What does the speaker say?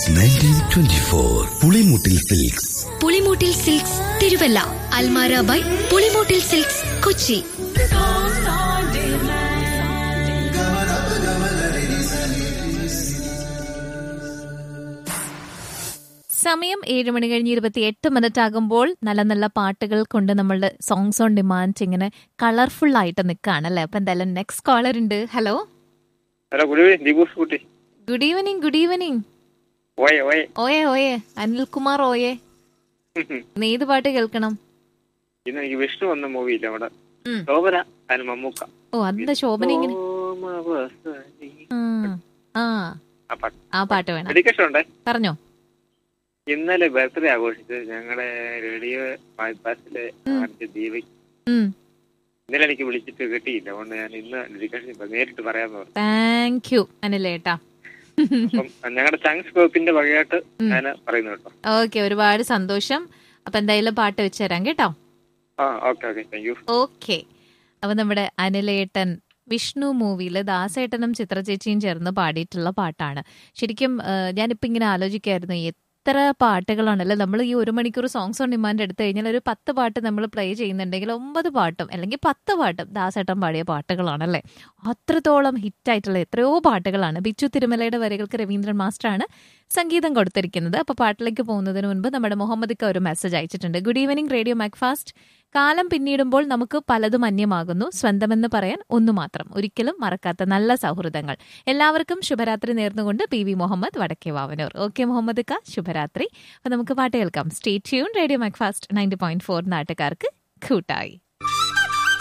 Since nineteen twenty four Pulimoottil Silks Pulimoottil Silks Thiruvalla Almara by Pulimoottil Silks Kochi സമയം ഏഴ് മണി കഴിഞ്ഞ് ഇരുപത്തി എട്ട് മിനിറ്റ് ആകുമ്പോൾ നല്ല നല്ല പാട്ടുകൾ കൊണ്ട് നമ്മളുടെ സോങ്സ് ഓൺ ഡിമാൻഡ് ഇങ്ങനെ കളർഫുൾ ആയിട്ട് നിൽക്കുകയാണ് അല്ലേ അപ്പൊ എന്തായാലും നെക്സ്റ്റ് കോളർ ഉണ്ട് ഹലോ ഹലോ ഗുഡ് ഈവനിങ് ദിബൂസ് കുട്ടി ഗുഡ് ഈവനിങ് ഗുഡ് ഈവനിങ് ഓയെ ഓയെ ഓയെ ഓയെ അനിൽകുമാർ ഓയെ ഇന്ന് ഏത് പാട്ട് കേൾക്കണം ഇന്ന് എനിക്ക് വിഷ്ണു വന്ന മൂവി ഇല്ല അവിടെ ഉം. ശോഭന അതിന് മമ്മൂക്ക ഓ അതെന്താ ശോഭന ഇങ്ങനെ സോമവസനി. ആ, ആ ആ പാട്ട് ആ പാട്ട് വേണം ഡെഡിക്കേഷൻ ഉണ്ടേ പറഞ്ഞോ ഇന്നലെ ബർത്ത്ഡേ ആഘോഷിച്ച് ഞങ്ങളുടെ റേഡിയോ ബൈപ്പാസിലെ ആദ്യ ദീപക് ഉം ഇന്നലെ എനിക്ക് വിളിച്ചിട്ട് കിട്ടിയില്ല അതുകൊണ്ട് ഞാൻ ഇന്ന് ഡെഡിക്കേഷൻ ഇപ്പൊ നേരിട്ട് പറയാന്ന് പറഞ്ഞു താങ്ക് യു അനിലേട്ടാ അപ്പം ഞങ്ങളുടെ ചങ്സ് ഗ്രൂപ്പിന്റെ വകയായിട്ട് ഞാൻ പറയുന്നു കേട്ടോ ഓക്കെ ഒരുപാട് സന്തോഷം അപ്പൊ എന്തായാലും പാട്ട് വെച്ച് തരാം കേട്ടോ ആ okay okay thank you okay അപ്പൊ നമ്മുടെ അനിലേട്ടൻ വിഷ്ണു മൂവിയിൽ ദാസേട്ടനും ചിത്ര ചേച്ചിയും ചേർന്ന് പാടിയിട്ടുള്ള പാട്ടാണ് ശരിക്കും ആ, ഞാനിപ്പോ ഇങ്ങനെ ആലോചിക്കായിരുന്നു എത്ര പാട്ടുകളാണല്ലോ നമ്മൾ ഈ ഒരു മണിക്കൂർ സോങ്സ് ഓൺ ഡിമാൻഡ് എടുത്തു കഴിഞ്ഞാൽ ഒരു പത്ത് പാട്ട് നമ്മൾ പ്ലേ ചെയ്യുന്നുണ്ടെങ്കിൽ ഒമ്പത് പാട്ടും അല്ലെങ്കിൽ പത്ത് പാട്ടും ദാസേട്ടൻ പാടിയ പാട്ടുകളാണല്ലേ അത്രത്തോളം ഹിറ്റായിട്ടുള്ള എത്രയോ പാട്ടുകളാണ് ബിച്ചു തിരുമലയുടെ വരികൾക്ക് രവീന്ദ്രൻ മാസ്റ്ററാണ് സംഗീതം കൊടുത്തിരിക്കുന്നത് അപ്പൊ പാട്ടിലേക്ക് പോകുന്നതിന് മുൻപ് നമ്മുടെ മുഹമ്മദിക്ക ഒരു മെസ്സേജ് അയച്ചിട്ടുണ്ട് ഗുഡ് ഈവനിങ് റേഡിയോ മാക്ഫാസ്റ്റ് കാലം പിന്നിടുമ്പോൾ നമുക്ക് പലതും അന്യമാകുന്നു സ്വന്തമെന്ന് പറയാൻ ഒന്നു മാത്രം ഒരിക്കലും മറക്കാത്ത നല്ല സൗഹൃദങ്ങൾ എല്ലാവർക്കും ശുഭരാത്രി നേർന്നുകൊണ്ട് പി വി മുഹമ്മദ് വടക്കേ വാവനൂർ ഓക്കെ മുഹമ്മദ് ക ശുഭരാത്രി അപ്പൊ നമുക്ക് പാട്ട് കേൾക്കാം state tune radio Macfast ninety point four നാട്ടുകാർക്ക് കൂട്ടായി